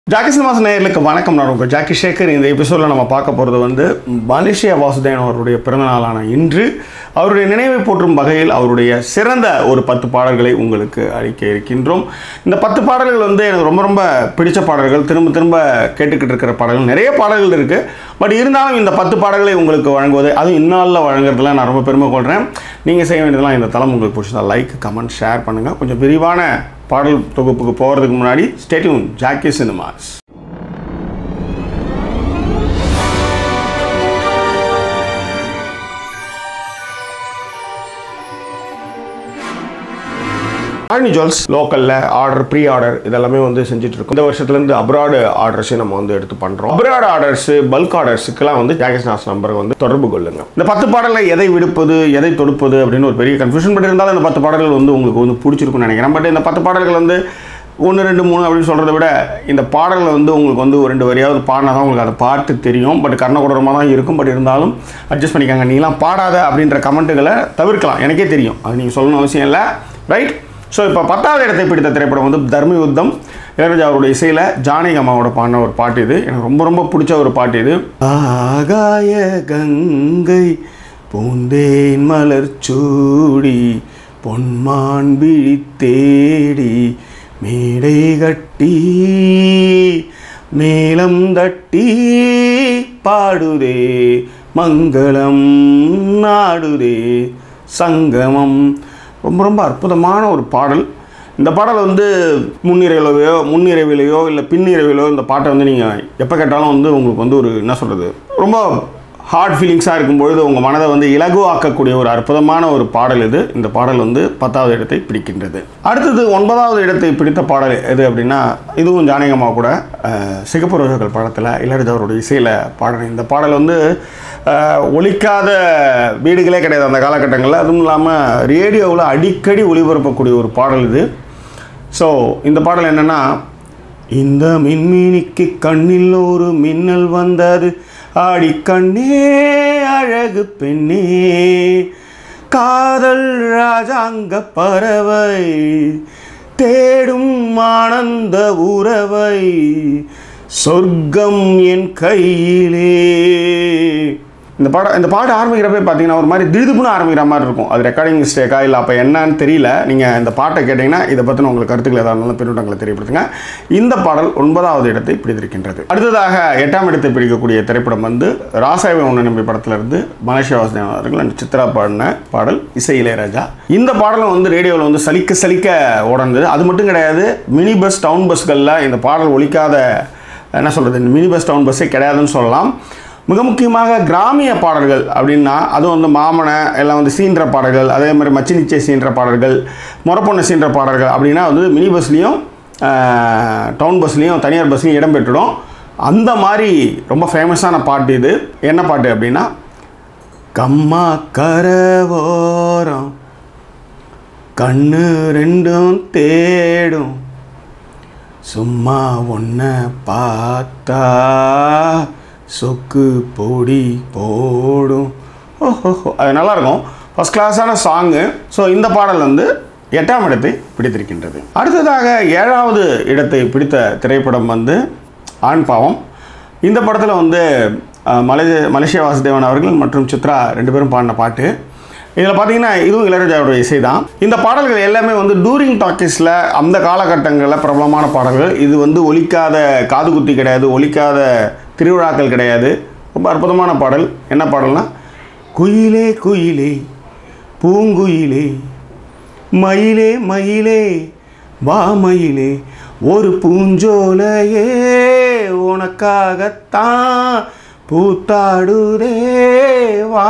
Jackie cinemas நேயர்களுக்கு வணக்கம் நான் உங்கள் ஜாக்கி சேகர் இந்த எபிசோடில் நம்ம பார்க்க போகிறது வந்து மலேசியா வாசுதேவன் அவருடைய பிறந்தநாளான இன்று அவருடைய நினைவை போற்றும் வகையில் அவருடைய சிறந்த ஒரு பத்து பாடல்களை உங்களுக்கு அளிக்க இருக்கின்றோம் இந்த பத்து பாடல்கள் வந்து எனக்கு ரொம்ப ரொம்ப பிடிச்ச பாடல்கள் திரும்ப திரும்ப கேட்டுக்கிட்டு இருக்கிற பாடல்கள் நிறைய பாடல்கள் இருக்குது பட் இருந்தாலும் இந்த பத்து பாடல்களை உங்களுக்கு வழங்குவது அதுவும் இந்நாளில் வழங்குறதுல நான் ரொம்ப பெருமை கொள்கிறேன் நீங்கள் செய்ய வேண்டியதெல்லாம் இந்த தளம் உங்களுக்கு பிடிச்சதா லைக் கமெண்ட் ஷேர் பண்ணுங்கள் கொஞ்சம் விரிவான பாடல் தொகுப்புக்கு போகிறதுக்கு முன்னாடி ஸ்டேட்யூன் ஜாக்கி சினிமாஸ் ஆர்னி ஜுவல்ஸ் லோக்கலில் ஆர்டர் ப்ரீ ஆர்டர் இதெல்லாமே வந்து செஞ்சுட்டு இருக்கோம் இந்த வருஷத்துலேருந்து அப்ராடு ஆர்டர்ஸையும் நம்ம வந்து எடுத்து பண்ணுறோம் அப்ராட் ஆர்டர்ஸ் பல்க் ஆர்டர்ஸுக்கெல்லாம் வந்து ஜாகேஷ் நாஸ் நம்பரை வந்து தொடர்பு கொள்ளுங்க இந்த பத்து பாடலில் எதை விடுப்பது எதை தொடுப்பது அப்படின்னு ஒரு பெரிய கன்ஃபியூஷன் பட் இருந்தாலும் இந்த பத்து பாடல்கள் வந்து உங்களுக்கு வந்து பிடிச்சிருக்கும்னு நினைக்கிறேன் பட் இந்த பத்து பாடல்கள் வந்து ஒன்று ரெண்டு மூணு அப்படின்னு சொல்கிறத விட இந்த பாடல்கள் வந்து உங்களுக்கு வந்து ஒரு ரெண்டு வரியாவது பாடினா தான் உங்களுக்கு அந்த பாட்டு தெரியும் பட் கர்ணகுடரமாக தான் இருக்கும் பட் இருந்தாலும் அட்ஜஸ்ட் பண்ணிக்காங்க நீலாம் பாடாத அப்படின்ற கமெண்ட்டுகளை தவிர்க்கலாம் எனக்கே தெரியும் அது நீங்கள் சொல்லணும் அவசியம் இல்லை ரைட் ஸோ இப்போ பத்தாவது இடத்தை பிடித்த திரைப்படம் வந்து தர்ம யுத்தம் இளையராஜா அவருடைய இசையில் ஜானகி அம்மாவோட பாடின ஒரு பாட்டு இது எனக்கு ரொம்ப ரொம்ப பிடிச்ச ஒரு பாட்டு இது ஆகாய கங்கை பூந்தேன் மலர் சூடி பொன்மான் விழி தேடி மேடை கட்டி மேளம் தட்டி பாடுதே மங்களம் நாடுதே சங்கமம் ரொம்ப ரொம்ப அற்புதமான ஒரு பாடல் இந்த பாடல் வந்து முன்னிறைவிலையோ முன்னிறைவிலையோ இல்லை பின்னிறைவிலையோ இந்த பாட்டை வந்து நீங்கள் எப்போ கேட்டாலும் வந்து உங்களுக்கு வந்து ஒரு என்ன சொல்கிறது ரொம்ப ஹார்ட் ஃபீலிங்ஸாக இருக்கும்பொழுது உங்கள் மனதை வந்து இலகுவாக்கக்கூடிய ஒரு அற்புதமான ஒரு பாடல் இது இந்த பாடல் வந்து பத்தாவது இடத்தை பிடிக்கின்றது அடுத்தது ஒன்பதாவது இடத்தை பிடித்த பாடல் எது அப்படின்னா இதுவும் ஜானகம்மா கூட அஹ், சிகப்புறவர்கள் படத்தில் இளையராஜா அவருடைய இசையில் பாடின இந்த பாடல் வந்து அஹ், ஒலிக்காத வீடுகளே கிடையாது அந்த காலகட்டங்களில் அதுவும் இல்லாமல் ரேடியோவில் அடிக்கடி ஒளிபரப்பக்கூடிய ஒரு பாடல் இது ஸோ இந்த பாடல் என்னென்னா இந்த மின்மினிக்கு கண்ணில் ஒரு மின்னல் வந்தது ஆடி கண்ணே அழகு பெண்ணே காதல் ராஜாங்க பறவை தேடும் ஆனந்த உறவை சொர்க்கம் என் கையிலே இந்த பாடம் இந்த பாட்டு ஆரம்பிக்கிறப்ப பார்த்தீங்கன்னா ஒரு மாதிரி திடுதுப்புன்னு ஆரம்பிக்கிற மாதிரி இருக்கும் அது ரெக்கார்டிங் மிஸ்டேக்கா இல்லை அப்போ என்னன்னு தெரியல நீங்கள் இந்த பாட்டை கேட்டிங்கன்னா இதை பற்றின உங்களுக்கு கருத்துக்கள் ஏதாவது இருந்தாலும் பின்னூட்டங்களை தெரியப்படுத்துங்க இந்த பாடல் ஒன்பதாவது இடத்தை பிடித்திருக்கின்றது அடுத்ததாக எட்டாம் இடத்தை பிடிக்கக்கூடிய திரைப்படம் வந்து ராசாவை ஒன்று நம்பி படத்திலிருந்து மலேசியா வாசுதேவன் அவர்கள் and சித்ரா பாடின பாடல் இசை இளையராஜா இந்த பாடலும் வந்து ரேடியோவில் வந்து சலிக்க சலிக்க ஓடந்தது அது மட்டும் கிடையாது மினி பஸ் டவுன் பஸ்களில் இந்த பாடல் ஒலிக்காத என்ன சொல்கிறது மினி பஸ் டவுன் பஸ்ஸே கிடையாதுன்னு சொல்லலாம் மிக முக்கியமாக கிராமிய பாடல்கள் அப்படின்னா அதுவும் வந்து மாமனை எல்லாம் வந்து சீன்ற பாடல்கள் அதே மாதிரி மச்சி நிச்சய சீன்ற பாடல்கள் முறப்பொண்ணு சீன்ற பாடல்கள் அப்படின்னா வந்து மினி பஸ்லேயும் டவுன் பஸ்லேயும் தனியார் பஸ்லேயும் இடம்பெற்றுடும் அந்த மாதிரி ரொம்ப ஃபேமஸான பாட்டு இது என்ன பாட்டு அப்படின்னா கம்மா கரவோரம் கண்ணு ரெண்டும் தேடும் சும்மா ஒன்றை பார்த்தா சொக்கு பொடி போடும் ஓஹோ அது நல்லாயிருக்கும் ஃபஸ்ட் கிளாஸான சாங்கு ஸோ இந்த பாடல் வந்து எட்டாம் இடத்தை பிடித்திருக்கின்றது அடுத்ததாக ஏழாவது இடத்தை பிடித்த திரைப்படம் வந்து ஆண் பாவம் இந்த படத்தில் வந்து அஹ், மலேசிய மலேசியா வாசுதேவன் அவர்கள் மற்றும் சித்ரா ரெண்டு பேரும் பாடின பாட்டு இதில் பார்த்தீங்கன்னா இதுவும் இளையராஜாவோட இசை தான் இந்த பாடல்கள் எல்லாமே வந்து டூரிங் டாக்கீஸில் அந்த காலகட்டங்களில் பிரபலமான பாடல்கள் இது வந்து ஒலிக்காத காதுகுத்தி கிடையாது ஒலிக்காத திருவிழாக்கள் கிடையாது ரொம்ப அற்புதமான பாடல் என்ன பாடல்னா குயிலே குயிலே பூங்குயிலே மயிலே மயிலே வா மயிலே ஒரு பூஞ்சோலையே உனக்காகத்தான் பூத்தாடுதே வா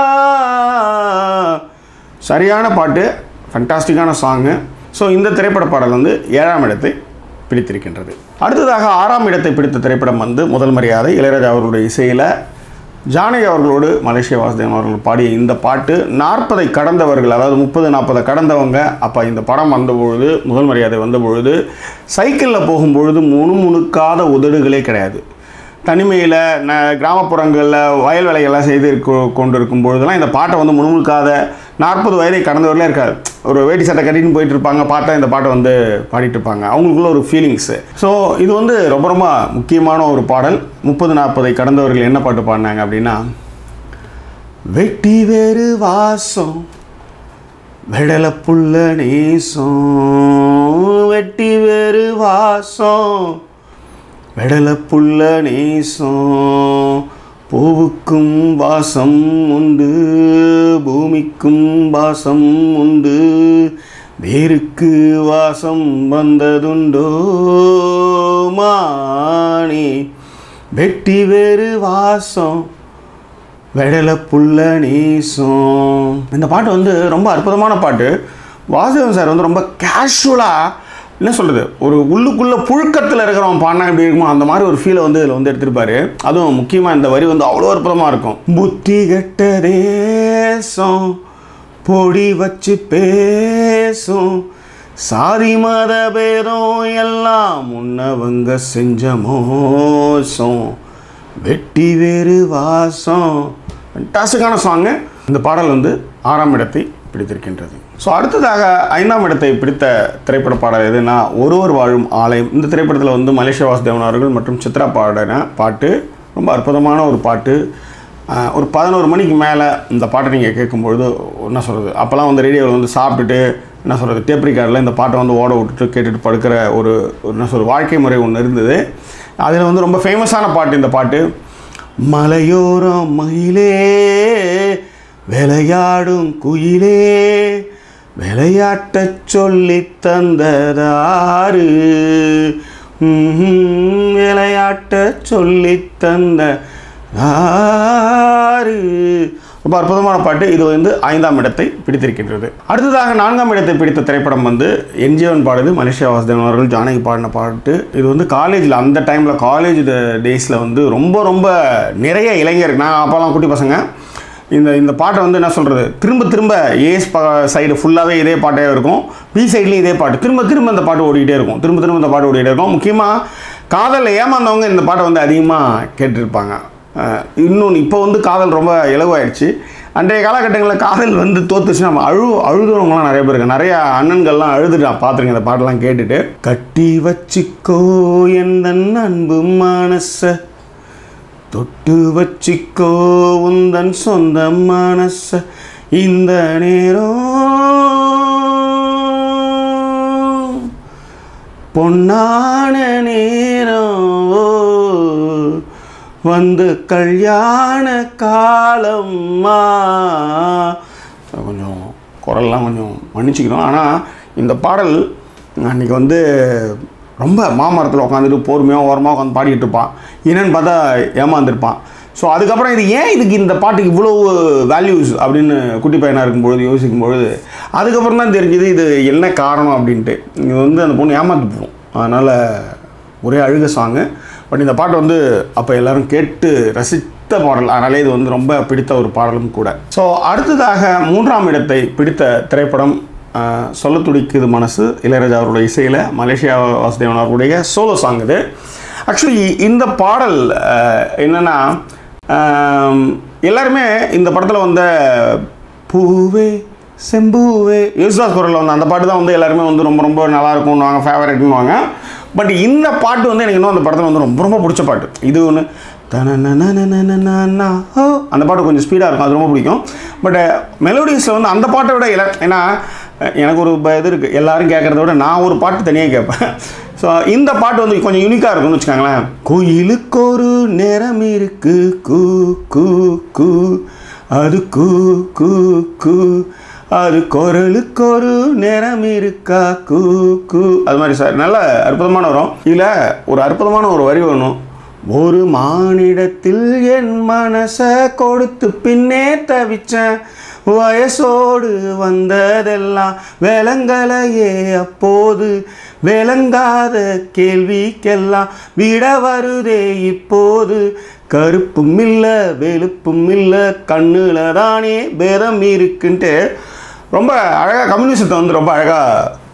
சரியான பாட்டு ஃபண்டாஸ்டிக்கான சாங்கு ஸோ இந்த திரைப்பட பாடல் வந்து ஏழாம் இடத்தை பிடித்திருக்கின்றது அடுத்ததாக ஆறாம் இடத்தை பிடித்த திரைப்படம் வந்து முதல் மரியாதை இளையராஜா அவர்களுடைய இசையில் ஜானகி அவர்களோடு மலேசிய வாசுதேவன் அவர்கள் பாடிய இந்த பாட்டு நாற்பதை கடந்தவர்கள் அதாவது முப்பது நாற்பதை கடந்தவங்க அப்போ இந்த படம் வந்தபொழுது முதல் மரியாதை வந்தபொழுது சைக்கிளில் போகும்பொழுது முணுமுணுக்காத உதடுகளே கிடையாது தனிமையில் ந கிராமப்புறங்களில் வயல் வேலைகள்லாம் செய்து கொ- கொண்டு இருக்கும் பொழுதெல்லாம் இந்த பாட்டை வந்து முணுமுணுக்காத நாற்பது வயதை கடந்தவர்களே இருக்காது ஒரு வேட்டி சட்டை கட்டின்னு போயிட்டு இருப்பாங்க பார்த்தா இந்த பாட்டை வந்து பாடிட்டு இருப்பாங்க அவங்களுக்குள்ள ஒரு ஃபீலிங்ஸு ஸோ இது வந்து ரொம்ப ரொம்ப முக்கியமான ஒரு பாடல் முப்பது நாற்பதை கடந்தவர்கள் என்ன பாட்டு பாடினாங்க அப்படின்னா வெட்டி வேறு வாசம் வெடலை புள்ள நேசம் வெட்டி வேறு வாசம் வெடலை புள்ள நேசம் பூவுக்கும் வாசம் உண்டு பூமிக்கும் வாசம் உண்டு வேருக்கு வாசம் வந்ததுண்டோ மானே வெட்டி வேறு வாசம் வெடலை புள்ள நேசம் இந்த பாட்டு வந்து ரொம்ப அற்புதமான பாட்டு வாசுதேவன் சார் வந்து ரொம்ப கேஷுவலாக என்ன சொல்கிறது ஒரு உள்ளுக்குள்ளே புழுக்கத்தில் இருக்கிறவன் பாடினா எப்படி இருக்குமோ அந்த மாதிரி ஒரு ஃபீலை வந்து இதில் வந்து எடுத்திருப்பாரு அதுவும் முக்கியமாக இந்த வரி வந்து அவ்வளோ அற்புதமாக இருக்கும் புத்தி கெட்ட தேசம் பொடி வச்சு பேசும் சாதி மத பேதம் எல்லாம் முன்னவங்க செஞ்ச மோசம் வெட்டி வேறு வாசம் ஃபண்டாஸ்டிக்கான சாங்கு இந்த பாடல் வந்து ஆறாம் இடத்தை பிடித்திருக்கின்றது ஸோ அடுத்ததாக ஐந்தாம் இடத்தை பிடித்த திரைப்பட பாடல் எதுனா ஒருவர் வாழும் ஆலயம் இந்த திரைப்படத்தில் வந்து மலேசிய வாசுதேவன் அவர்கள் மற்றும் சித்ரா பாடின பாட்டு ரொம்ப அற்புதமான ஒரு பாட்டு ஆஹ், ஒரு பதினோரு மணிக்கு மேலே இந்த பாட்டை நீங்கள் கேட்கும்பொழுது என்ன சொல்கிறது அப்போல்லாம் வந்து ரேடியோவில் வந்து சாப்பிட்டுட்டு என்ன சொல்கிறது டேப் ரெக்கார்டில் இந்த பாட்டை வந்து ஓட விட்டுட்டு கேட்டுட்டு படுக்கிற ஒரு ஒரு என்ன சொல்கிறது வாழ்க்கை முறை ஒன்று இருந்தது அதில் வந்து ரொம்ப ஃபேமஸான பாட்டு இந்த பாட்டு மலையோரம் மயிலே விளையாடும் குயிலே விளையாட்டச் சொல்லித் தந்ததாரு ம்ஹும், விளையாட்டச் சொல்லித் தந்த ஆறு ரொம்ப அற்புதமான பாட்டு இது வந்து ஐந்தாம் இடத்தை பிடித்திருக்கின்றது அடுத்ததாக நான்காம் இடத்தை பிடித்த திரைப்படம் வந்து என்ஜிஓன் பாடுது மலேசியா வாசுதேவன் அவர்கள் ஜானகி பாடின பாட்டு இது வந்து காலேஜில் அந்த டைமில் காலேஜ் டேஸில் வந்து ரொம்ப ரொம்ப நிறைய இளைஞர் நான் அப்போல்லாம் குட்டி பசங்க இந்த இந்த பாட்டை வந்து என்ன சொல்கிறது திரும்ப திரும்ப ஏஸ் ப சைடு ஃபுல்லாகவே இதே பாட்டே இருக்கும் பி சைட்லேயும் இதே பாட்டு திரும்ப திரும்ப இந்த பாட்டு ஓடிக்கிட்டே இருக்கும் திரும்ப திரும்ப இந்த பாட்டு ஓடிக்கிட்டே இருக்கும் முக்கியமாக காதலில் ஏமாந்தவங்க இந்த பாட்டை வந்து அதிகமாக கேட்டிருப்பாங்க அஹ் இன்னொன்று இப்போ வந்து காதல் ரொம்ப இலவாயிடுச்சு அன்றைய காலகட்டங்களில் காதல் வந்து தோத்துச்சு நம்ம அழு அழுதுறவங்களாம் நிறைய பேர் இருக்காங்க நிறைய அண்ணன்கள்லாம் அழுதுட்டு நான் பார்த்துருக்கேன் இந்த பாட்டெல்லாம் கேட்டுட்டு கட்டி வச்சிக்கோ எந்த அன்பு மனச தொட்டு வச்சிக்கோ உந்தன் சொந்த மனச இந்த நேரம் பொன்னான நேரம் வந்து கல்யாண காலம்மா கொஞ்சம் குரல்லாம் கொஞ்சம் மன்னிச்சுக்கணும் ஆனால் இந்த பாடல் அன்றைக்கி வந்து ரொம்ப மாமரத்தில் உட்காந்துட்டு பொறுமையாக ஓரமாக உட்காந்து பாடிட்டு இருப்பான் என்னன்னு பார்த்தா ஏமாந்துருப்பான் ஸோ அதுக்கப்புறம் இது ஏன் இதுக்கு இந்த பாட்டுக்கு இவ்வளோ வேல்யூஸ் அப்படின்னு குட்டி பையனாக இருக்கும்பொழுது யோசிக்கும் பொழுது அதுக்கப்புறம் தான் தெரிஞ்சுது இது என்ன காரணம் அப்படின்ட்டு இது வந்து அந்த பொண்ணு ஏமாந்து போகும் அதனால் ஒரே அழுக சாங்கு பட் இந்த பாட்டு வந்து அப்போ எல்லாரும் கேட்டு ரசித்த பாடல் அதனாலே இது வந்து ரொம்ப பிடித்த ஒரு பாடலும் கூட ஸோ அடுத்ததாக மூன்றாம் இடத்தை பிடித்த திரைப்படம் ஆஹ், சொல்ல துடிக்குது மனசு இளையராஜா அவருடைய இசையில் மலேசியா வாசுதேவன் அவருடைய சோலோ சாங் இது ஆக்சுவலி இந்த பாடல் ஆஹ், என்னன்னா ஆம், எல்லாருமே இந்த படத்தில் வந்த பூவே செம்பூவே யேசுதாஸ் குரலில் வந்து அந்த பாட்டு தான் வந்து எல்லாருமே வந்து ரொம்ப ரொம்ப நல்லா இருக்கும்னுவாங்க ஃபேவரட்னுவாங்க பட் இந்த பாட்டு வந்து எனக்கு இன்னும் அந்த படத்தில் வந்து ரொம்ப ரொம்ப பிடிச்ச பாட்டு இது ஒன்று தனநனநனநனநா, ஓ அந்த பாட்டு கொஞ்சம் ஸ்பீடாக இருக்கும் அது ரொம்ப பிடிக்கும் பட் மெலோடிஸில் வந்து அந்த பாட்டை விட இல ஏன்னா அஹ், எனக்கு ஒரு ப- இது இருக்குது எல்லாரும் கேட்குறத விட நான் ஒரு பாட்டு தனியாக கேட்பேன் ஸோ இந்த பாட்டு வந்து கொஞ்சம் யூனிக்காக இருக்கும்னு வச்சுக்கோங்களேன் கோயிலுக்கு ஒரு நேரம் இருக்கு கூ கூ கூ அது கூ கூ கூ அது குரலுக்கு ஒரு நேரம் இருக்கா கூ கூ அது மாதிரி சார் நல்ல அற்புதமான வரும் இதில் ஒரு அற்புதமான ஒரு வரி வேணும் ஒரு மானிடத்தில் என் மனசை கொடுத்து பின்னே தவிச்சேன் வயசோடு வந்ததெல்லாம் விளங்கலையே அப்போது விளங்காத கேள்விக்கெல்லாம் விட வருதே இப்போது கருப்பும் இல்லை வெளுப்பும் இல்லை கண்ணுல தானே பேதம் இருக்குன்ட்டு ரொம்ப அழகாக கம்யூனிசத்தை வந்து ரொம்ப அழகாக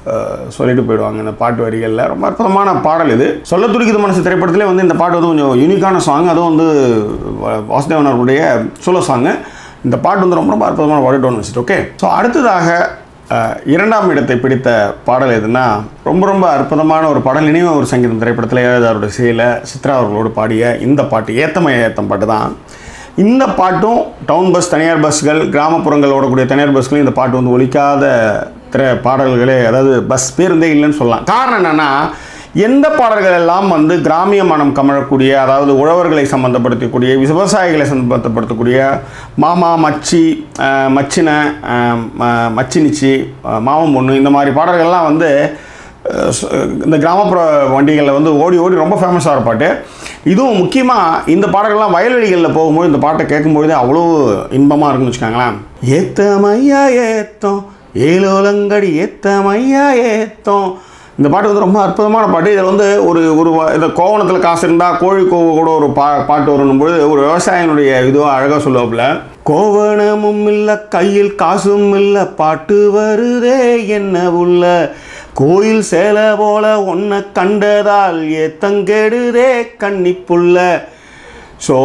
அஹ், சொல்லிட்டு போயிடுவாங்க இந்த பாட்டு வரிகளில் ரொம்ப அற்புதமான பாடல் இது சொல்ல துடிக்குது மனசு திரைப்படத்திலே வந்து இந்த பாட்டு வந்து கொஞ்சம் யூனிக்கான சாங் அதுவும் வந்து வ- வாசுதேவன் அவர்களுடைய சோலோ சாங்கு இந்த பாட்டு வந்து ரொம்ப ரொம்ப அற்புதமான பாட்டு டோன் வச்சுட்டு ஓகே ஸோ அடுத்ததாக அஹ், இரண்டாம் இடத்தை பிடித்த பாடல் எதுனா ரொம்ப ரொம்ப அற்புதமான ஒரு பாடல் நினைவு ஒரு சங்கீதம் திரைப்படத்தில் அவருடைய செயல சித்ரா அவர்களோடு பாடிய இந்த பாட்டு ஏத்தமய ஏத்தம் பாட்டு தான் இந்த பாட்டும் டவுன் பஸ் தனியார் பஸ்கள் கிராமப்புறங்கள் ஓடக்கூடிய தனியார் பஸ்களும் இந்த பாட்டு வந்து ஒலிக்காத திரை பாடல்களே அதாவது பஸ் பேருந்தே இல்லைன்னு சொல்லலாம் காரணம் என்னென்னா எந்த பாடல்கள் எல்லாம் வந்து கிராமிய மனம் கமழக்கூடிய அதாவது உழவர்களை சம்பந்தப்படுத்தக்கூடிய விவசாயிகளை சம்பந்தப்படுத்தக்கூடிய மாமா மச்சி அஹ், மச்சின அஹ், ம- மச்சினிச்சி அஹ், மாமன் பொண்ணு இந்த மாதிரி பாடல்கள்லாம் வந்து அஹ், ச- இந்த கிராமப்புற வண்டிகளில் வந்து ஓடி ஓடி ரொம்ப ஃபேமஸாக ஒரு பாட்டு இதுவும் முக்கியமாக இந்த பாடல்கள்லாம் வயல்வெளிகளில் போகும்போது இந்த பாட்டை கேட்கும்பொழுது அவ்வளோ இன்பமாக இருக்குன்னு வச்சுக்கோங்களேன் ஏத்தமையா ஏத்தம் ஏலோலங்கடி ஏத்தமையா ஏத்தம் இந்த பாட்டு வந்து ரொம்ப அற்புதமான பாட்டு இதில் வந்து ஒரு ஒரு வ- இந்த கோவணத்தில் காசு இருந்தால் கோழி கோவ கூட ஒரு பா பாட்டு வரும்பொழுது ஒரு விவசாயினுடைய இதுவாக அழகாக சொல்லுவாப்புல கோவணமும் இல்லை கையில் காசும் இல்லை பாட்டு வருதே என்ன உள்ள கோயில் சேலை போல ஒன்றை கண்டதால் ஏத்தங்கெடுதே கன்னிப்புள்ள ஸோ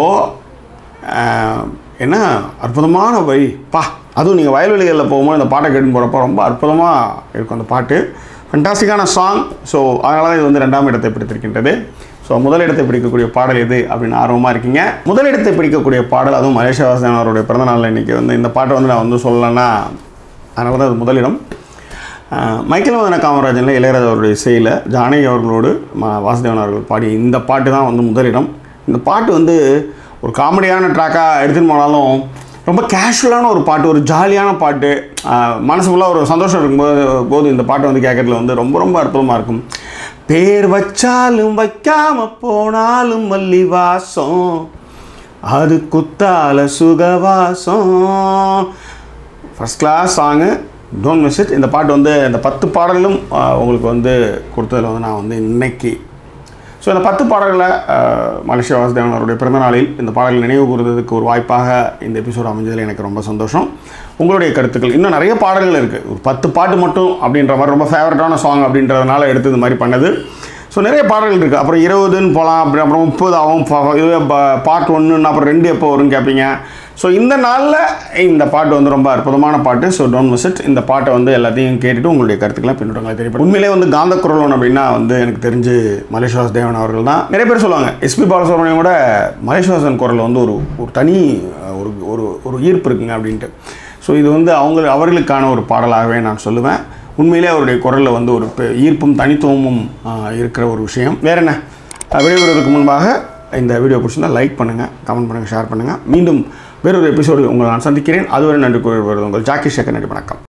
என்ன அற்புதமான வழி பா அதுவும் நீங்கள் வயல்வெளிகளில் போகும்போது இந்த பாட்டை கேட்டு போகிறப்ப ரொம்ப அற்புதமாக இருக்கும் அந்த பாட்டு ஃபண்டாஸ்டிக்கான சாங் ஸோ அதனால தான் இது வந்து ரெண்டாம் இடத்தை பிடித்திருக்கின்றது ஸோ முதல் இடத்தை பிடிக்கக்கூடிய பாடல் எது அப்படின்னு ஆர்வமாக இருக்கீங்க முதல் இடத்தை பிடிக்கக்கூடிய பாடல் அதுவும் மலேசியா வாசன் அவருடைய பிறந்த நாளில் இன்றைக்கி வந்து இந்த பாட்டை வந்து நான் வந்து சொல்லலைன்னா அதனால தான் அது முதலிடம் ஆஹ் மைக்கேல் மதன காமராஜனில் இளையராஜா அவருடைய இசையில் ஜானகி அவர்களோடு ம- வாசுதேவன் அவர்கள் பாடிய இந்த பாட்டு தான் வந்து முதலிடம் இந்த பாட்டு வந்து ஒரு காமெடியான ட்ராக்காக எடுத்துன்னு போனாலும் ரொம்ப கேஷுவலான ஒரு பாட்டு ஒரு ஜாலியான பாட்டு ஆஹ் மனசு ஃபுல்லாக ஒரு சந்தோஷம் இருக்கும்போது போது இந்த பாட்டு வந்து கேட்கறதுல வந்து ரொம்ப ரொம்ப அற்புதமாக இருக்கும் பேர் வச்சாலும் வைக்காம போனாலும் மல்லி வாசம் அது குத்தால சுகவாசம் first class song don't miss it இந்த பாட்டு வந்து இந்த பத்து பாடலும் ஆஹ், உங்களுக்கு வந்து கொடுத்ததில் வந்து நான் வந்து இன்னைக்கு ஸோ இந்த பத்து பாடல்களை ஆஹ், மலேசியா வாசுதேவன் அவருடைய பிறந்த நாளில் இந்த பாடல்கள் நினைவு கூறுவதற்கு ஒரு வாய்ப்பாக இந்த எபிசோட் அமைஞ்சதில் எனக்கு ரொம்ப சந்தோஷம் உங்களுடைய கருத்துக்கள் இன்னும் நிறைய பாடல்கள் இருக்குது ஒரு பத்து பாட்டு மட்டும் அப்படின்ற மாதிரி ரொம்ப ஃபேவரட்டான சாங் அப்படின்றதுனால எடுத்து இந்த மாதிரி பண்ணது ஸோ நிறைய பாடல்கள் இருக்குது அப்புறம் இருபதுன்னு போகலாம் அப்படி அப்புறம் முப்பது ஆகும் ப- இதுவே பார்ட் ஒன்றுன்னு அப்புறம் ரெண்டு எப்போ வரும்னு கேட்பீங்க ஸோ இந்த நாளில் இந்த பாட்டு வந்து ரொம்ப அற்புதமான பாட்டு ஸோ டோன்ட் மிஸ் இட் இந்த பாட்டை வந்து எல்லாத்தையும் கேட்டுட்டு உங்களுடைய கருத்துக்களை பின்னோட்டங்களை தெரியப்படும் உண்மையிலே வந்து காந்த குரலோன் அப்படின்னா வந்து எனக்கு தெரிஞ்சு மலேஸ்வாஸ் தேவன் அவர்கள் தான் நிறைய பேர் சொல்லுவாங்க எஸ்பி பாலசுப்ரமணியம் கூட மலேஸ்வாசன் குரல் வந்து ஒரு ஒரு தனி அஹ், ஒரு ஒரு ஒரு ஈர்ப்பு இருக்குங்க அப்படின்ட்டு ஸோ இது வந்து அவங்க அவர்களுக்கான ஒரு பாடலாகவே நான் சொல்லுவேன் உண்மையிலே அவருடைய குரலில் வந்து ஒரு பெ- ஈர்ப்பும் தனித்துவமும் ஆஹ், இருக்கிற ஒரு விஷயம் வேற என்ன அஹ், விடைபெறுவதற்கு முன்பாக இந்த வீடியோ பிடிச்சிருந்தா லைக் பண்ணுங்கள் கமெண்ட் பண்ணுங்கள் ஷேர் பண்ணுங்கள் மீண்டும் வேறொரு எபிசோடு உங்களை நான் சந்திக்கிறேன் அதுவரை நன்றி கூறுவது உங்கள் ஜாக்கி சேகர் நன்றி வணக்கம்